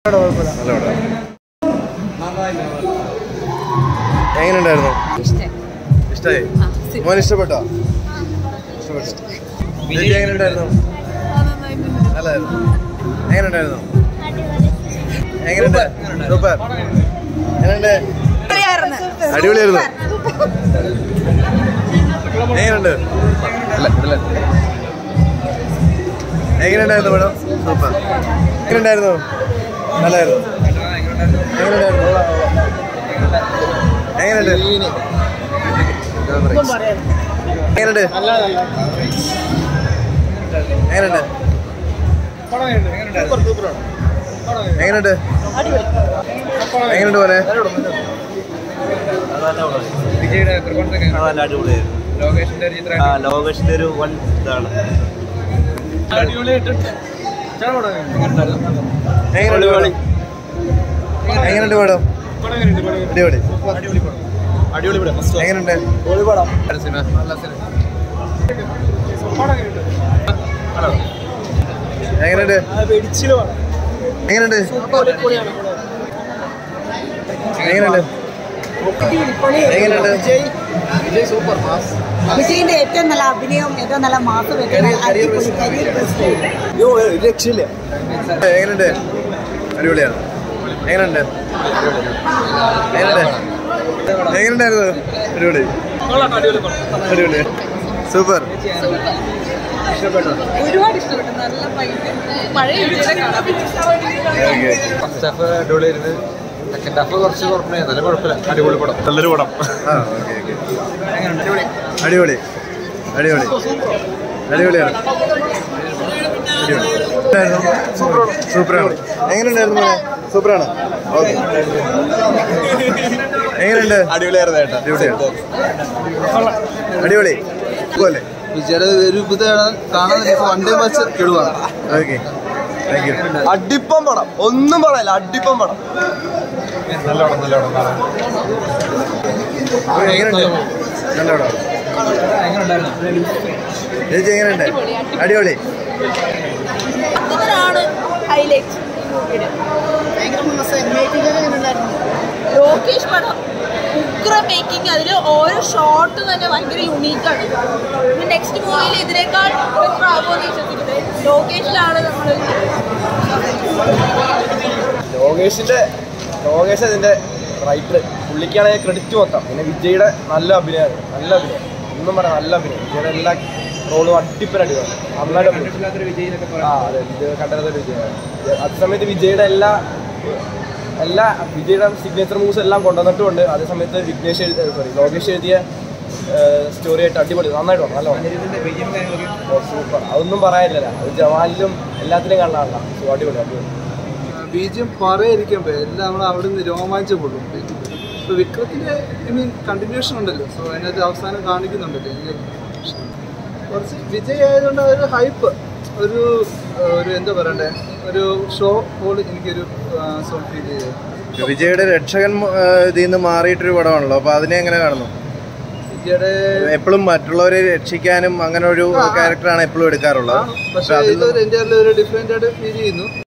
നല്ല പടം എങ്ങനെയുണ്ടായിരുന്നു ഇഷ്ടായി മോൻ ഇഷ്ടപ്പെട്ടോ ഇഷ്ടപ്പെട്ടു ചേച്ചി എങ്ങനെയുണ്ടായിരുന്നു നല്ലതായിരുന്നു എങ്ങനെയുണ്ടായിരുന്നു എങ്ങനെയുണ്ട് സൂപ്പർ എങ്ങനെയുണ്ട് അടിപൊളിയായിരുന്നു എങ്ങനെയുണ്ട് അല്ല അല്ല എങ്ങനെയുണ്ടായിരുന്നു മേഡം സൂപ്പർ എങ്ങനെയുണ്ടായിരുന്നു നല്ലായിരുന്നു എങ്ങനെയുണ്ടായിരുന്നു എങ്ങനെയുണ്ട് എങ്ങനെയുണ്ട് എങ്ങനെയുണ്ട് എങ്ങനെയുണ്ട് എങ്ങനെയുണ്ട് പോലെ വിജയുടെ performance ഒക്കെ എങ്ങനെയുണ്ട്? നല്ല അടിപൊളിയായിരുന്നു ലോകേഷിന്റെ ഒരു ചിത്രം ആ ലോകേഷിന്റെ ഒരു വൺ ഇതാണ് എങ്ങനെയുണ്ട് മേഡം എങ്ങനെയുണ്ട് മേഡം അടിപൊളി എങ്ങനെയുണ്ട് സിനിമ നല്ല സിനിമ എങ്ങനെയുണ്ട് എങ്ങനെയുണ്ട് എങ്ങനെയുണ്ട് എങ്ങനെയുണ്ട് വിജയിന്റെ ഏറ്റവും നല്ല അഭിനയം ഏറ്റവും നല്ല മാസം അടിപൊളി കരിയർ ബെസ്റ്റ് രക്ഷയില്ല എങ്ങനെയുണ്ട് അടിപൊളിയാണ് എങ്ങനെയുണ്ട് എങ്ങനെയുണ്ട് എങ്ങനെയുണ്ടായിരുന്നു അടിപൊളി അടിപൊളി സൂപ്പർ ഒരുപാട് ഇഷ്ടപ്പെട്ടു നല്ല പഴയ വിജയുടെ കാണാൻ ഓക്കെ ഫസ്റ്റ് ഹാഫ് അടിപൊളിയായിരുന്നു സെക്കൻഡ് ഹാഫ് കുറച്ച് കുറഞ്ഞു നല്ല കുഴപ്പമില്ല അടിപൊളി പടം നല്ലൊരു പടം ആ ഓക്കെ ഓക്കെ അടിപൊളി അടിപൊളി അടിപൊളിയാണ് സൂപ്പറാണ് എങ്ങനെയുണ്ടായിരുന്നു മോനെ സൂപ്പറാണ് ഓക്കെ എങ്ങനെയുണ്ട് അടിപൊളിയായിരുന്നു ഏട്ടാ അടിപൊളിയാണ് അടിപൊളി പോലെ വിജയുടെ ഒരു ഇതാണ് കാണാൻ വൺ ഡേ മാച്ച് കിടുവാണ് ഓക്കെ താങ്ക് യു അടിപ്പം പടം ഒന്നും പറയല്ല അടിപ്പം പടം നല്ല പടം നല്ല പടം കാണാൻ എങ്ങനെയുണ്ട് നല്ല പടം ചേച്ചി എങ്ങനെയുണ്ട് അടിപൊളി ആണ് ഹൈലൈറ്റ് ലോകേഷ് പടം ഉഗ്ര മേക്കിംഗ് അതിൽ ഓരോ ഷോട്ട് തന്നെ ഭയങ്കര യുണീക്കാണ് ഇനി നെക്സ്റ്റ് മൂവിയിൽ ഇതിനേക്കാൾ എത്ര ആകുമെന്ന് വിശ്വസിക്കുന്നത് ലോകേഷിലാണ് നമ്മൾ ലോകേഷിന്റെ ലോകേഷ് അതിന്റെ റൈറ്റർ പുള്ളിക്കാണെങ്കിൽ ക്രെഡിറ്റ് മൊത്തം പിന്നെ വിജയുടെ നല്ല അഭിനയമാണ് നല്ല അഭിനയം ഒന്നും പറയാം നല്ല അഭിനയം വിജയുടെ എല്ലാ റോളും അടിപ്പൻ അടിയാണ് നന്നായിട്ട് അഭിനയിച്ചു. വിജയ് എന്നൊക്കെ പറയാം ആ അതെ ഇത് കണ്ടത് വിജയമാണ് അതേ സമയത്ത് വിജയുടെ എല്ലാ എല്ലാ വിജയുടെ സിഗ്നേച്ചർ മൂവ്സ് എല്ലാം കൊണ്ടുവന്നിട്ടുമുണ്ട് അതേ സമയത്ത് വിഘ്നേഷ് എഴുതിയ സോറി ലോകേഷ് എഴുതിയ സ്റ്റോറി ആയിട്ട് അടിപൊളി നന്നായിട്ട് വന്നു നല്ല വന്നു സൂപ്പർ അതൊന്നും പറയാനില്ല അത് ജവാനിലും എല്ലാത്തിലും കാണാനുള്ള സോ അടിപൊളി അടിപൊളി ബീജം പറയാതിരിക്കാൻ പറ്റും എല്ലാം നമ്മൾ അവിടെ നിന്ന് രോമാഞ്ചപ്പെടും ഇപ്പോൾ വിക്രത്തിൻ്റെ ഐ മീൻ കണ്ടിന്യൂഷൻ ഉണ്ടല്ലോ സോ അതിനകത്ത് അവസാനം കാണിക്കുന്നുണ്ടല്ലോ എനിക്ക് കുറച്ച് വിജയ് ആയതുകൊണ്ട് ഒരു ഹൈപ്പ് ഒരു ആ, ഒരു എന്താ പറയണ്ടേ ഒരു ഷോ പോലെ എനിക്കൊരു സോൺ ഫീൽ ചെയ്തത് വിജയുടെ രക്ഷകൻ ആ, ഇതിൽ നിന്ന് മാറിയിട്ടൊരു പടമാണല്ലോ അപ്പൊ അതിനെ എങ്ങനെ കാണുന്നു വിജയുടെ എപ്പോഴും മറ്റുള്ളവരെ രക്ഷിക്കാനും അങ്ങനെ ഒരു ക്യാരക്ടറാണ് എപ്പോഴും എടുക്കാറുള്ളത് പക്ഷേ ഇതൊരു എൻ്റെ ഒരു ഡിഫറെൻ്റ് ആയിട്ട് ഫീൽ ചെയ്യുന്നു